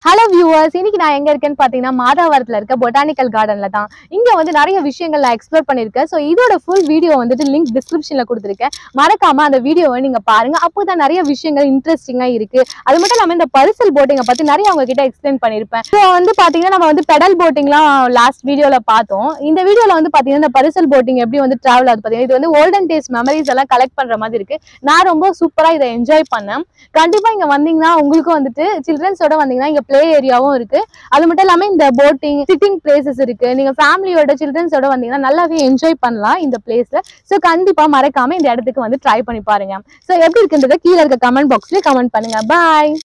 hello viewers இன்னைக்கு நான் எங்க இருக்கேன்னு பாத்தீங்கன்னா மாதாவரத்துல இருக்க பொட்டானிக்கல் கார்டன்ல தான் இங்க வந்து நிறைய விஷயங்கள் நான் எக்ஸ்ப்ளோர் பண்ணிருக்கேன் ஸோ இதோட ஃபுல் வீடியோ வந்துட்டு லிங்க் டிஸ்கிரிப்ஷன்ல கொடுத்துருக்கேன் மறக்காம அந்த வீடியோவை நீங்க பாருங்க அப்போதான் நிறைய விஷயங்கள் இன்ட்ரெஸ்டிங்கா இருக்கு அது மட்டும் இல்லாம இந்த பரிசல் போட்டிங்கை பத்தி நிறைய அவங்க கிட்ட எக்ஸ்பிளைன் பண்ணிருப்பேன் ஸோ வந்து பாத்தீங்கன்னா நம்ம வந்து பெடல் போட்டிங்லாம் லாஸ்ட் வீடியோல பார்த்தோம் இந்த வீடியோல வந்து பாத்தீங்கன்னா இந்த பரிசல் போட்டிங் எப்படி வந்து டிராவல் ஆகுது பாத்தீங்கன்னா இது வந்து ஓல்டன் டேஸ் மெமரிஸ் எல்லாம் கலெக்ட் பண்ற மாதிரி இருக்கு நான் ரொம்ப சூப்பரா இதை என்ஜாய் பண்ணேன் கண்டிப்பா இங்க வந்தீங்கன்னா உங்களுக்கும் வந்துட்டு சில்ட்ரன்ஸோட வந்தீங்கன்னா இங்க பிளே ஏரியாவும் இருக்கு அது மட்டும் இல்லாம இந்த போட்டிங் சிட்டிங் பிளேசஸ் இருக்கு நீங்க ஃபேமிலியோட சில்ட்ரன்ஸோட வந்தீங்கன்னா நல்லாவே என்ஜாய் பண்ணலாம் இந்த பிளேஸ்ல ஸோ கண்டிப்பா மறக்காம இந்த இடத்துக்கு வந்து ட்ரை பண்ணி பாருங்க ஸோ எப்படி இருக்குன்றத கீழே இருக்க கமெண்ட் பாக்ஸ்ல கமெண்ட் பண்ணுங்க பாய்